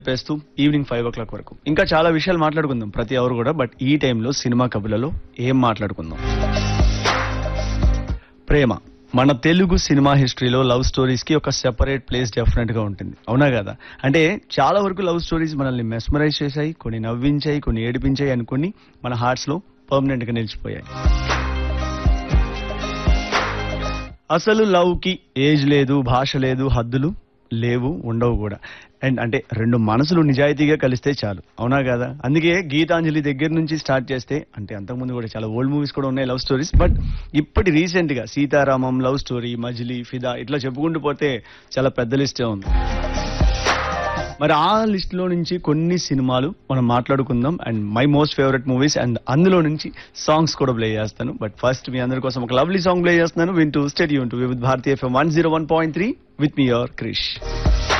చెప్పేస్తూ evening five ఓ clock వరకు ఇంకా చాలా విషయాలు మాట్లాడుకుందాం ప్రతి అవర్ కూడా బట్ ఈ టైంలో సినిమా కబుర్లలో ఏం మాట్లాడుకుందాం ప్రేమ మన తెలుగు సినిమా హిస్టరీలో లవ్ స్టోరీస్ కి ఒక సెపరేట్ ప్లేస్ డెఫినెట్ గా ఉంటుంది అవునా కదా అంటే చాలా వరకు లవ్ స్టోరీస్ మనల్ని మెస్మరైజ్ చేశాయి కొన్ని నవ్వించాయి కొన్ని ఏడిపించాయి అనుకుని మన హార్ట్స్ లో పర్మనెంట్ గా నిలిచిపోయాయి అసలు లవ్ కి ఏజ్ లేదు భాష లేదు హద్దులు లేవు ఉండవు కూడా అండ్ అంటే రెండు మనసులు నిజాయితీగా కలిస్తే చాలు అవునా కదా అందుకే గీతాంజలి దగ్గర నుంచి స్టార్ట్ చేస్తే అంటే అంతకుముందు కూడా చాలా ఓల్డ్ మూవీస్ కూడా ఉన్నాయి లవ్ స్టోరీస్ బట్ ఇప్పటి రీసెంట్ గా సీతారామం లవ్ స్టోరీ మజిలీ ఫిదా ఇట్లా చెప్పుకుంటూ పోతే చాలా పెద్ద లిస్టే ఉంది మరి ఆ లిస్ట్ లో నుంచి కొన్ని సినిమాలు మనం మాట్లాడుకుందాం and my most favourite movies and అందులో నుంచి సాంగ్స్ కూడా ప్లే చేస్తాను బట్ ఫస్ట్ మీ అందరి కోసం ఒక లవ్లీ సాంగ్ ప్లే చేస్తున్నాను వింటూ స్టెడీ ఉంటూ with Bharatiya FM one zero one point three with me your Krish